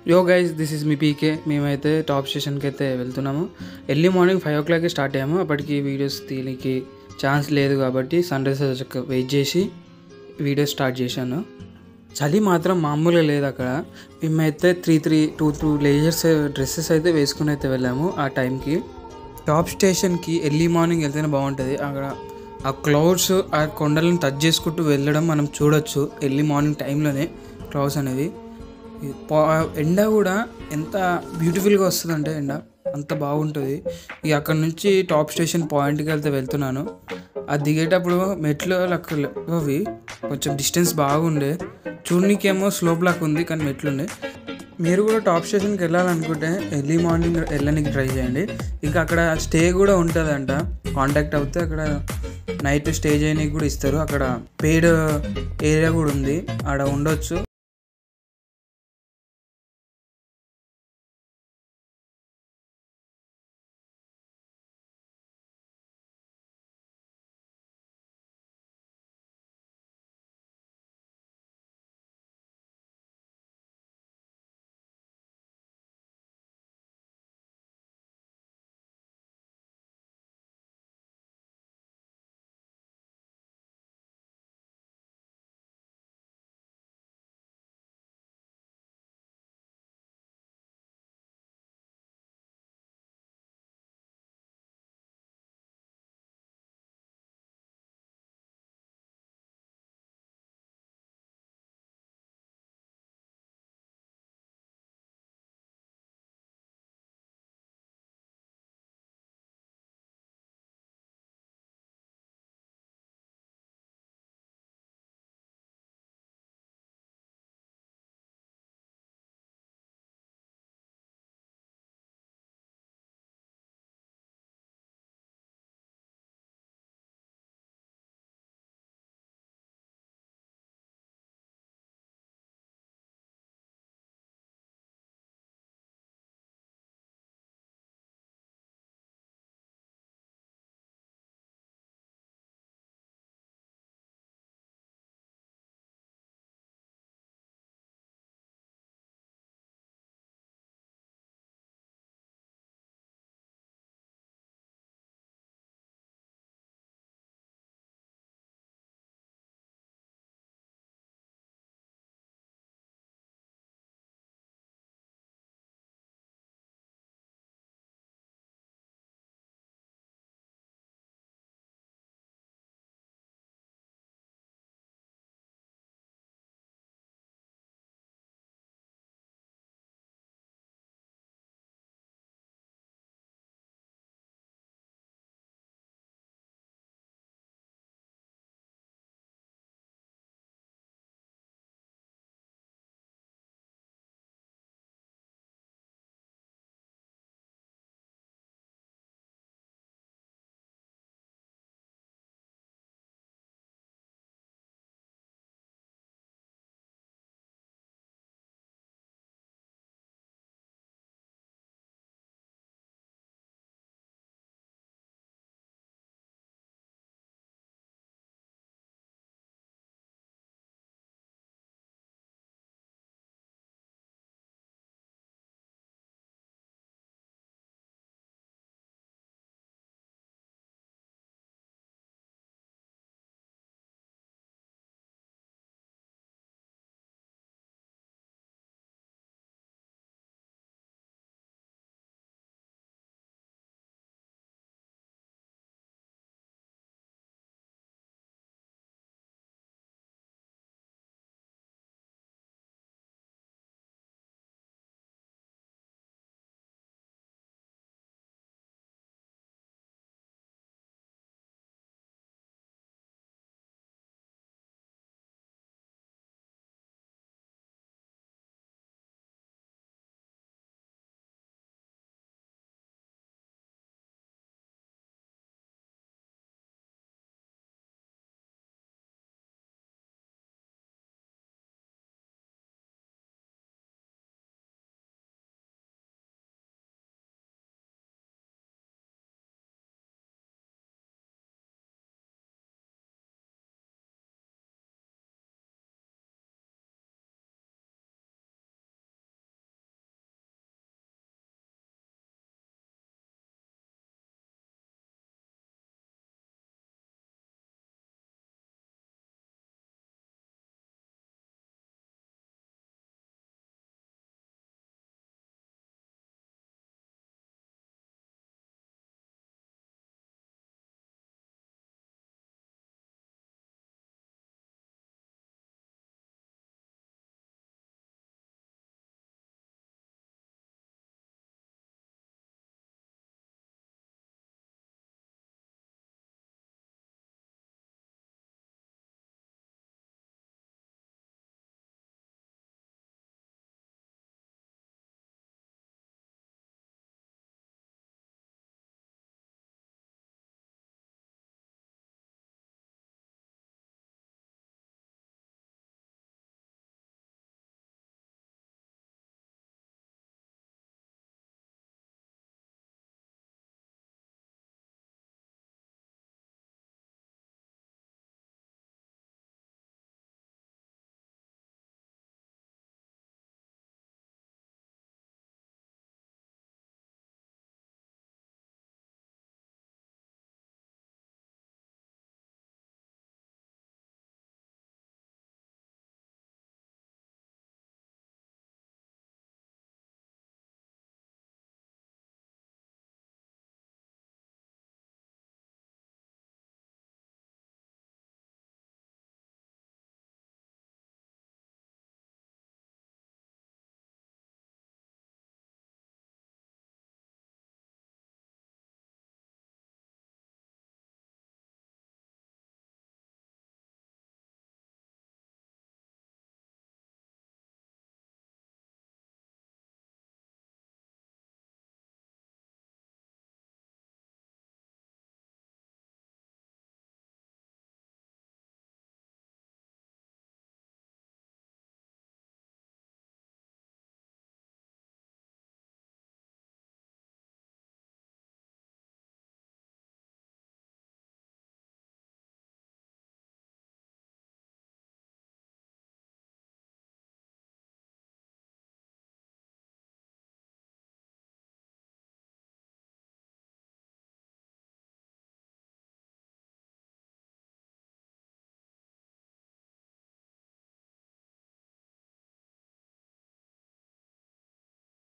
యో guys this is me PK మేమైతే top స్టేషన్కి అయితే వెళ్తున్నాము ఎర్లీ మార్నింగ్ ఫైవ్ ఓ క్లాక్కి స్టార్ట్ అయ్యాము అప్పటికి వీడియోస్ తీయడానికి ఛాన్స్ లేదు కాబట్టి సన్ రైజ్ వచ్చాక వెయిట్ చేసి వీడియో స్టార్ట్ చేశాను చలి మాత్రం మామూలుగా లేదు అక్కడ మేమైతే three three two two layers dresses అయితే వేసుకుని అయితే వెళ్ళాము ఆ టైంకి టాప్ స్టేషన్కి ఎర్లీ మార్నింగ్ వెళ్తేనే బాగుంటుంది అక్కడ ఆ క్లౌడ్స్ ఆ కొండలను టచ్ చేసుకుంటూ వెళ్ళడం మనం చూడొచ్చు ఎర్లీ మార్నింగ్ టైంలోనే క్లౌడ్స్ అనేవి ఈ పా- ఎండ కూడా ఎంత బ్యూటిఫుల్గా వస్తుందంటే ఎండ అంత బాగుంటుంది ఇక అక్కడ నుంచి టాప్ స్టేషన్ పాయింట్కి వెళ్తే వెళ్తున్నాను అది దిగేటప్పుడు మెట్లు లెక్క అవి కొంచెం డిస్టెన్స్ బాగుండే చూడనీకేమో స్లోప్ లాగా ఉంది కానీ మెట్లు ఉండే మీరు కూడా టాప్ స్టేషన్కి వెళ్ళాలనుకుంటే ఎర్లీ మార్నింగ్ వెళ్ళడానికి ట్రై చేయండి ఇంకా అక్కడ స్టే కూడా ఉంటుందంట కాంటాక్ట్ అవుతే అక్కడ నైట్ స్టే చేయడానికి కూడా ఇస్తారు అక్కడ పెయిడ్ ఏరియా కూడా ఉంది ఆడ ఉండొచ్చు